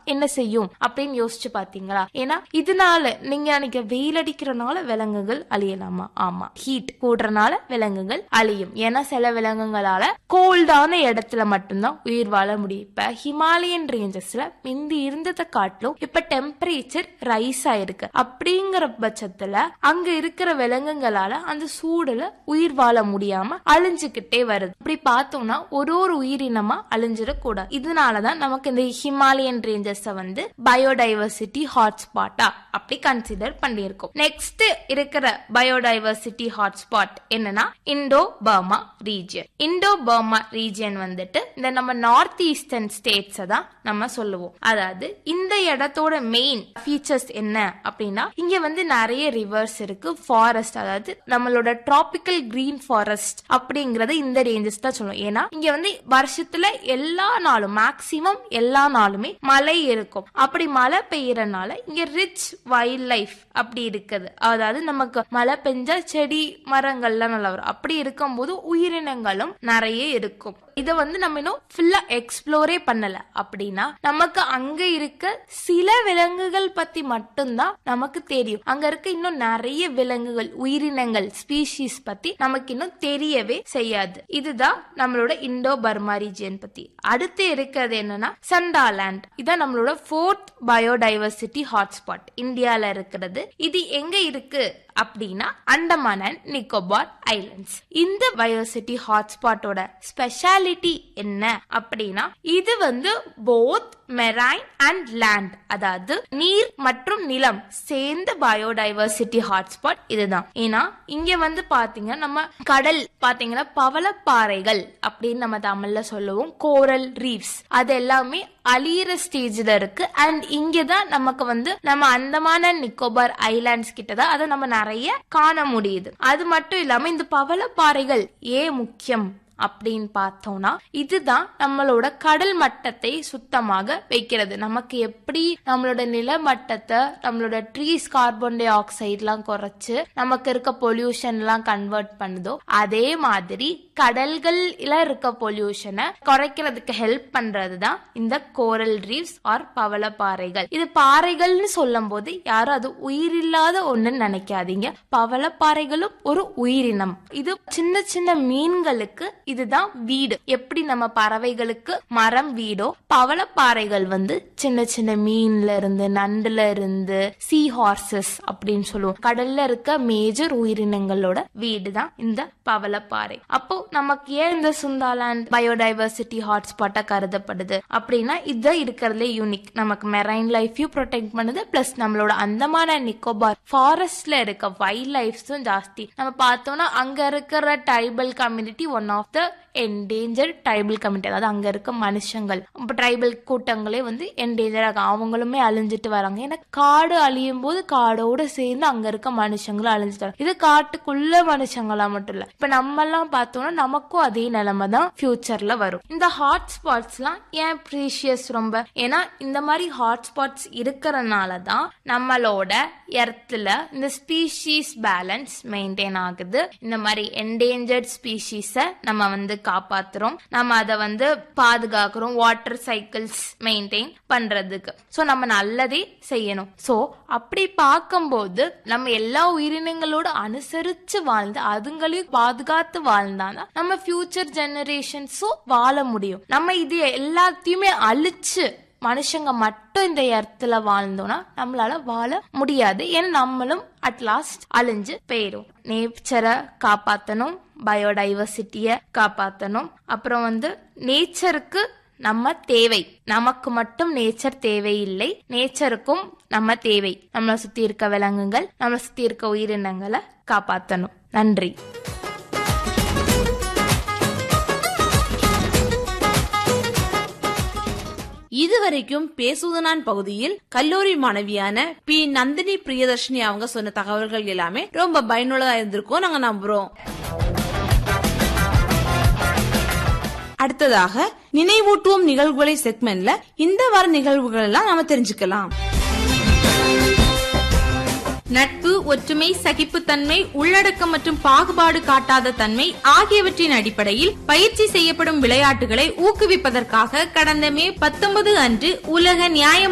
என்ன செய்யும் அப்படின்னு யோசிச்சு பாத்தீங்களா ஏன்னா இதனால நீங்க அன்னைக்கு வெயில் அடிக்கிறனால விலங்குகள் அழியலாமா ஆமா ஹீட் கூடுறனால விலங்குகள் அழியும் ஏன்னா சில விலங்குகளால கோல்டான இடத்துல மட்டும்தான் உயிர் வாழ முடியும் இப்ப ஹிமாலயன் ரேஞ்சஸ்ல முந்தி இருந்ததை காட்டிலும் இப்ப டெம்பரேச்சர் ரைஸ் ஆயிருக்கு அப்படிங்கிற பட்சத்துல அங்க இருக்கிற விலங்குகளால அந்த சூடுல உயிர் வாழ முடியாம அழிஞ்சுக்கிட்டே வருது அப்படி பார்த்தோம்னா ஒரு ஒரு உயிரினமா அழிஞ்சிடக்கூடாது இதனாலதான் நமக்கு இந்த ஹிமாலயன் ரேஞ்சஸ் வந்து பயோடைவர்சிட்டி ஹாட்ஸ்பாட்டா அப்படி கன்சிடர் பண்ணியிருக்கோம் நெக்ஸ்ட் இருக்கிற பயோடைவர்சிட்டி ஹாட்ஸ்பாட் என்னன்னா Indo Burma region Indo Burma region வந்துட்டு இந்த நம்ம நார்த் ஈஸ்டர்ன் ஸ்டேட்ஸ் தான் நம்ம சொல்லுவோம் அதாவது இந்த இடத்தோட மெயின் ஃபீச்சர்ஸ் என்ன அப்படின்னா இங்க வந்து நிறைய ரிவர்ஸ் இருக்கு ஃபாரஸ்ட் அதாவது நம்மளோட டிராபிக்கல் கிரீன் ஃபாரஸ்ட் அப்படிங்கறது இந்த ரேஞ்சஸ் தான் சொல்லுவோம் ஏன்னா இங்க வந்து வருஷத்துல எல்லா நாளும் மேக்சிமம் எல்லா நாளுமே மழை இருக்கும் அப்படி மழை பெய்யறனால இங்க ரிச் வைல்ட் லைஃப் அப்படி இருக்குது அதாவது நமக்கு மழை பெஞ்சா செடி மரங்கள்லாம் நல்லா வரும் அப்படி இருக்கும்போது உயிரினங்களும் நிறைய இருக்கும் இதை வந்து நம்ம இன்னும் ஃபுல்லா எக்ஸ்ப்ளோரே பண்ணல அப்படின்னா நமக்கு அங்க இருக்க சில விலங்குகள் பத்தி மட்டும்தான் நமக்கு தெரியும் அங்க இருக்க இன்னும் நிறைய விலங்குகள் உயிரினங்கள் ஸ்பீஷீஸ் பத்தி நமக்கு இன்னும் தெரியவே செய்யாது இதுதான் நம்மளோட இண்டோ பர்மா ரீஜியன் பத்தி அடுத்து இருக்கிறது என்னன்னா சண்டாலேண்ட் இதான் நம்மளோட ஃபோர்த் பயோடைவர்சிட்டி ஹாட்ஸ்பாட் இந்தியால இருக்கிறது இது எங்க இருக்கு அப்படின்னா அண்டமான் அண்ட் நிக்கோபார் ஐலண்ட்ஸ் இந்த பயோசிட்டி ஹாட்ஸ்பாட்டோட ஸ்பெஷாலிட்டி என்ன அப்படின்னா இது வந்து போத் மெரைன் அண்ட் லேண்ட் அதாவது நீர் மற்றும் நிலம் சேர்ந்த பயோடைவர்சிட்டி ஹாட்ஸ்பாட் இதுதான் ஏன்னா இங்க வந்து பாத்தீங்கன்னா நம்ம கடல் பாத்தீங்கன்னா பவளப்பாறைகள் அப்படின்னு நம்ம தமிழ்ல சொல்லுவோம் கோரல் ரீஃப்ஸ் அது எல்லாமே அழியிற ஸ்டேஜ்ல இருக்கு அண்ட் இங்கதான் நமக்கு வந்து நம்ம அந்தமான நிக்கோபார் ஐலாண்ட்ஸ் கிட்ட தான் அதை நம்ம நிறைய காண முடியுது அது மட்டும் இல்லாம இந்த பவளப்பாறைகள் ஏன் முக்கியம் அப்படின்னு பார்த்தோம்னா இதுதான் நம்மளோட கடல் மட்டத்தை சுத்தமாக வைக்கிறது நமக்கு எப்படி நம்மளோட நிலமட்டத்தை நம்மளோட ட்ரீஸ் கார்பன் டை ஆக்சைட்லாம் குறைச்சு நமக்கு இருக்க பொல்யூஷன் எல்லாம் கன்வெர்ட் பண்ணுதோ அதே மாதிரி கடல்கள்ல இருக்க பொல்யூஷனை குறைக்கிறதுக்கு ஹெல்ப் பண்றது தான் இந்த கோரல் ரீவ்ஸ் ஆர் பவளப்பாறைகள் இது பாறைகள்னு சொல்லும் போது யாரும் அது உயிரில்லாத ஒண்ணுன்னு நினைக்காதீங்க பவளப்பாறைகளும் ஒரு உயிரினம் இது சின்ன சின்ன மீன்களுக்கு இதுதான் வீடு எப்படி நம்ம பறவைகளுக்கு மரம் வீடோ பவளப்பாறைகள் வந்து சின்ன சின்ன மீன்ல இருந்து நண்டுல இருந்து சீ ஹார்சஸ் அப்படின்னு சொல்லுவோம் கடல்ல இருக்க மேஜர் உயிரினங்களோட வீடு தான் இந்த பவளப்பாறை அப்போ நமக்கு ஏன் இந்த சுந்தாலாண்ட் பயோடைவர்சிட்டி ஹாட்ஸ்பாட்டா கருதப்படுது அப்படின்னா இதுதான் இருக்கிறதுலே யூனிக் நமக்கு மெரைன் லைஃபையும் ப்ரொடெக்ட் பண்ணுது பிளஸ் நம்மளோட அந்தமான நிக்கோபார் ஃபாரஸ்ட்ல இருக்க வைல்ட் லைஃப்ஸும் ஜாஸ்தி நம்ம பார்த்தோம்னா அங்க இருக்கிற tribal community one of the endanger tribal community அதாவது அங்க இருக்க மனுஷங்கள் இப்போ ட்ரைபல் கூட்டங்களே வந்து என்டேஞ்சர் ஆகும் அவங்களுமே அழிஞ்சிட்டு வராங்க ஏன்னா காடு அழியும் போது காடோட சேர்ந்து அங்க இருக்க மனுஷங்களும் அழிஞ்சிட்டு வராங்க இது காட்டுக்குள்ள மனுஷங்களா மட்டும் இல்ல இப்ப நம்ம எல்லாம் பார்த்தோம்னா நமக்கும் அதே நிலைமை தான் ஃபியூச்சர்ல வரும் இந்த ஹாட் ஸ்பாட்ஸ்லாம் ஏன் ப்ரீஷியஸ் ரொம்ப ஏன்னா இந்த மாதிரி ஹாட் ஸ்பாட்ஸ் இருக்கிறனால தான் நம்மளோட எர்த்துல இந்த ஸ்பீஷீஸ் பேலன்ஸ் மெயின்டைன் ஆகுது இந்த மாதிரி என்டேஞ்சர்ட் ஸ்பீஷீஸை நம்ம வந்து காப்பாத்துறோம் நம்ம அதை வந்து பாதுகாக்கிறோம் வாட்டர் சைக்கிள்ஸ் மெயின்டைன் பண்றதுக்கு ஸோ நம்ம நல்லதே செய்யணும் ஸோ அப்படி பார்க்கும்போது நம்ம எல்லா உயிரினங்களோட அனுசரிச்சு வாழ்ந்து அதுங்களையும் பாதுகாத்து வாழ்ந்தாதான் நம்ம ஃபியூச்சர் ஜெனரேஷன்ஸும் வாழ முடியும் நம்ம இது எல்லாத்தையுமே அழிச்சு மனுஷங்க மட்டும் இந்த இடத்துல வாழ்ந்தோம்னா நம்மளால வாழ முடியாது ஏன்னா நம்மளும் அட் லாஸ்ட் அழிஞ்சு போயிரும் நேச்சரை காப்பாத்தணும் பயோடைவர்சிட்டிய காப்பாத்தணும் அப்புறம் வந்து நேச்சருக்கு நம்ம தேவை நமக்கு மட்டும் நேச்சர் தேவையில்லை நேச்சருக்கும் நம்ம தேவை நம்மளை சுத்தி இருக்க விலங்குகள் நம்மளை சுத்தி இருக்க உயிரினங்களை காப்பாத்தணும் நன்றி இதுவரைக்கும் பேசுவதனான் பகுதியில் கல்லூரி மாணவியான பி நந்தினி பிரியதர்ஷினி அவங்க சொன்ன தகவல்கள் எல்லாமே ரொம்ப பயனுள்ளதா இருந்திருக்கும் நாங்க நம்புறோம் அடுத்ததாக நினைவூட்டுவோம் நிகழ்வுகளை செக்மெண்ட்ல இந்த வார நிகழ்வுகள் எல்லாம் நாம தெரிஞ்சுக்கலாம் நட்பு ஒற்றுமை சகிப்புத்தன்மை உள்ளடக்கம் மற்றும் பாகுபாடு காட்டாத தன்மை ஆகியவற்றின் அடிப்படையில் பயிற்சி செய்யப்படும் விளையாட்டுகளை ஊக்குவிப்பதற்காக கடந்த மே பத்தொன்பது அன்று உலக நியாய